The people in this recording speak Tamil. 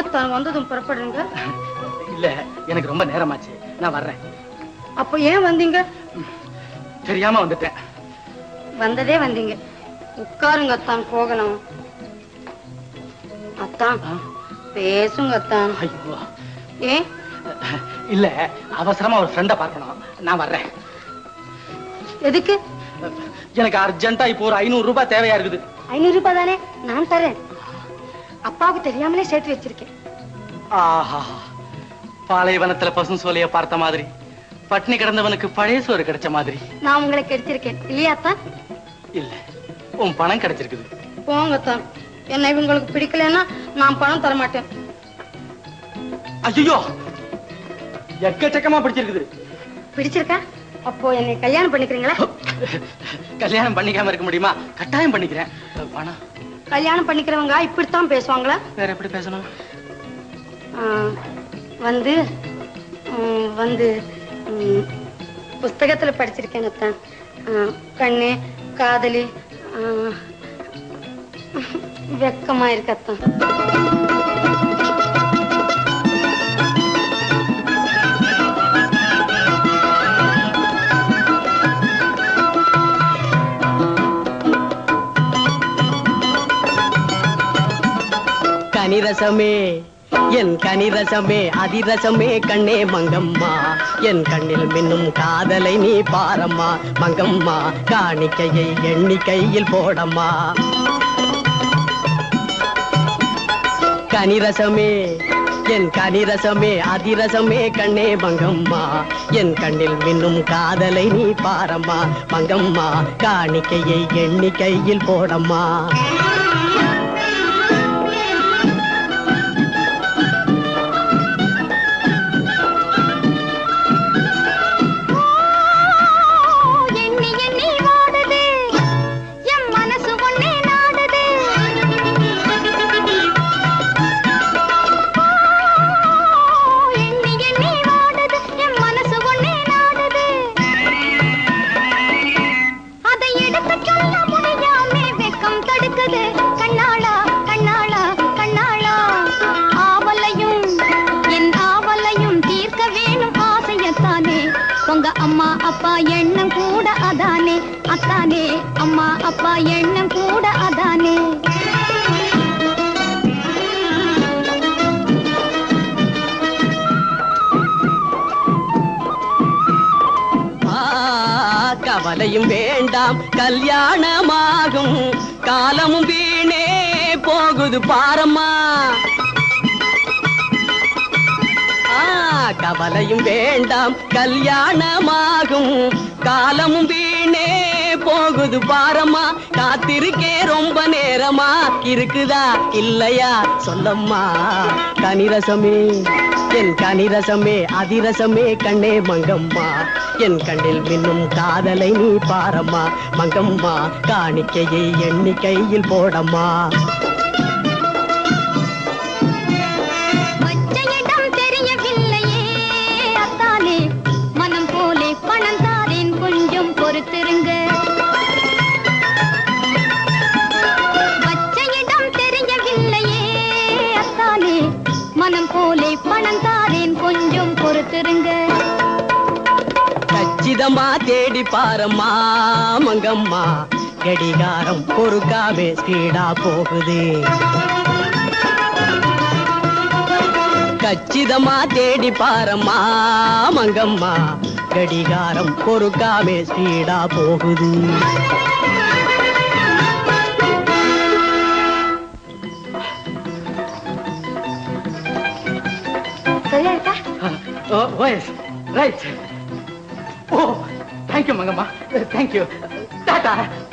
ஏன் தான் வந்ததும் புறப்படுறீங்க இல்ல எனக்கு ரொம்ப நேரமாச்சு நான் வர்றேன் அப்போ ஏன் வந்தீங்க தெரியாம வந்துட்டேன் வந்ததே வந்தீங்க உட்காருங்க அத்தான் போகலாம் அத்தான் பேசுங்க அத்தான் ஐயோ ஏன் இல்ல அவசரமா ஒரு ஃப்ரெண்ட பார்க்கணும் நான் வர்றேன் எதுக்கு எனக்கு அர்ஜென்ட்டா இப்போ ஒரு ஐநூறு ரூபாய் தேவையா இருக்குது ஐநூறு ரூபாய் தானே நான் தரேன் அப்பாவுக்கு தெரியாமலே சேர்த்து வச்சிருக்கேன் ஆஹா பாலைவனத்துல பசு சோலைய பார்த்த மாதிரி பட்னி கிடந்தவனுக்கு பழைய சோறு கிடைச்ச மாதிரி நான் உங்களை கெடுத்திருக்கேன் இல்லையா அத்தான் இல்ல உன் பணம் கிடைச்சிருக்குது போங்க அத்தான் என்ன இவங்களுக்கு பிடிக்கலன்னா நான் பணம் தர மாட்டேன் ஐயோ எக்கச்சக்கமா பிடிச்சிருக்குது பிடிச்சிருக்கா அப்போ என்னை கல்யாணம் பண்ணிக்கிறீங்களா கல்யாணம் பண்ணிக்காம இருக்க முடியுமா கட்டாயம் பண்ணிக்கிறேன் பணம் கல்யாணம் பண்ணிக்கிறவங்க இப்படித்தான் பேசுவாங்களா வேற எப்படி பேசணும் ஆ, வந்து ம், வந்து ம், புஸ்தகத்துல படிச்சிருக்கேன் அத்தான் ஆ, கண்ணு காதலி ஆ, வெக்கமா இருக்கு அத்தான் கனிரசமே என் கனிரசமே அதிரசமே கண்ணே மங்கம்மா என் கண்ணில் மின்னும் காதலை நீ பாரம்மா மங்கம்மா காணிக்கையை எண்ணிக்கையில் போடம்மா கனிரசமே என் கனிரசமே அதிரசமே கண்ணே மங்கம்மா என் கண்ணில் மின்னும் காதலை நீ பாரம்மா மங்கம்மா காணிக்கையை எண்ணிக்கையில் போடம்மா எண்ணி எண்ணி ஓடுது என் மனசு ஒன்னே நாடுது எண்ணி எண்ணி ஓடுது என் மனசு ஒன்னே நாடுது அதை எடுத்து சொல்ல முடியாமே வெக்கம் தடுக்குது கண்ணாளா கண்ணாளா கண்ணாளா ஆவலையும் என் ஆவலையும் தீர்க்க வேணும் ஆசையத்தானே உங்க அம்மா அப்பா எண்ணம் கூட அதானே அத்தானே அம்மா அப்பா எண்ணம் கூட அதானே ஆ, கவலையும் வேண்டாம் கல்யாணமாகும் காலமும் வீணே போகுது பாரம்மா ஆ, கவலையும் வேண்டாம் கல்யாணமாகும் காலமும் வீணே போகுது பாரம்மா காத்திருக்கே ரொம்ப நேரமா இருக்குதா இல்லையா சொல்லம்மா கனிரசமே என் கனிரசமே அதிரசமே கண்ணே மங்கம்மா என் கண்ணில் மின்னும் காதலை நீ பாரம்மா மங்கம்மா காணிக்கையை எண்ணிக்கையில் போடம்மா வச்ச இடம் தெரியவில்லையே அத்தானே மனம் போலே பணம் தாரேன் கொஞ்சம் பொறுத்திருங்க வச்ச இடம் தெரியவில்லையே அத்தானே மனம் போலே பணம் தாரேன் கொஞ்சம் பொறுத்திருங்க கச்சிதமா தேடி பாரம்மா மங்கம்மா கடிகாரம் பொறுக்காவே ஸ்பீடா போகுது கச்சிதமா தேடி பாரம்மா மங்கம்மா கடிகாரம் பொறுக்காவே ஸ்பீடா போகுது சரியா இருக்கா ஓ ஓ எஸ் ரைட் ஓ தேங்க்யூ மங்கம்மா தேங்க்யூ டாடா